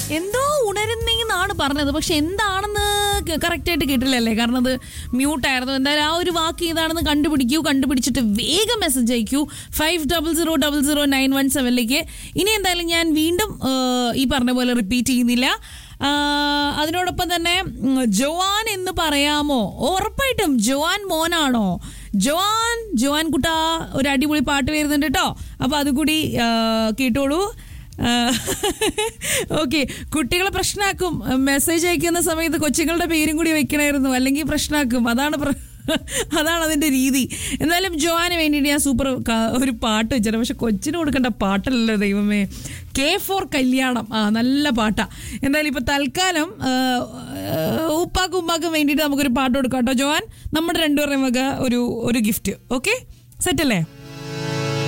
എന്തോ ഉണരുന്നെന്നാണ് പറഞ്ഞത് പക്ഷെ എന്താണെന്ന് കറക്റ്റ് ആയിട്ട് കേട്ടില്ലല്ലേ കാരണം അത് മ്യൂട്ടായിരുന്നു എന്തായാലും ആ ഒരു വാക്ക് ഏതാണെന്ന് കണ്ടുപിടിക്കൂ കണ്ടുപിടിച്ചിട്ട് വേഗം മെസ്സേജ് അയക്കൂ five double zero double zero nine one സെവനിലേക്ക് ഇനി എന്തായാലും ഞാൻ വീണ്ടും ആ, ഈ പറഞ്ഞ പോലെ റിപ്പീറ്റ് ചെയ്യുന്നില്ല ആ, അതിനോടൊപ്പം തന്നെ ഉം, ജോവാൻ എന്ന് പറയാമോ ഉറപ്പായിട്ടും ജോവാൻ മോനാണോ ജോവാൻ ജോവാൻ കുട്ടാ ഒരു അടിപൊളി പാട്ട് വരുന്നുണ്ട് കേട്ടോ അപ്പൊ അതുകൂടി ആ, കേട്ടോളൂ ഓക്കെ കുട്ടികളെ പ്രശ്നമാക്കും മെസ്സേജ് അയക്കുന്ന സമയത്ത് കൊച്ചുങ്ങളുടെ പേരും കൂടി വെക്കണമായിരുന്നു അല്ലെങ്കിൽ പ്രശ്നമാക്കും അതാണ് പ്ര- അതാണ് അതിന്റെ രീതി എന്നാലും ജോവാന് വേണ്ടിയിട്ട് ഞാൻ സൂപ്പർ ക- ഒരു പാട്ട് വെച്ചിട്ടുണ്ട് പക്ഷെ കൊച്ചിന് കൊടുക്കേണ്ട പാട്ടല്ലല്ലോ ദൈവമേ കെ ഫോർ കല്യാണം ആ നല്ല പാട്ടാ എന്തായാലും ഇപ്പൊ തൽക്കാലം ആ, ഉപ്പാക്കും ഉമ്മാക്കും വേണ്ടിയിട്ട് നമുക്കൊരു പാട്ട് കൊടുക്കാം കേട്ടോ ജോവാൻ നമ്മുടെ രണ്ടുപേരുടെയും വക ഒരു ഒരു ഗിഫ്റ്റ് ഓക്കെ സെറ്റ് അല്ലേ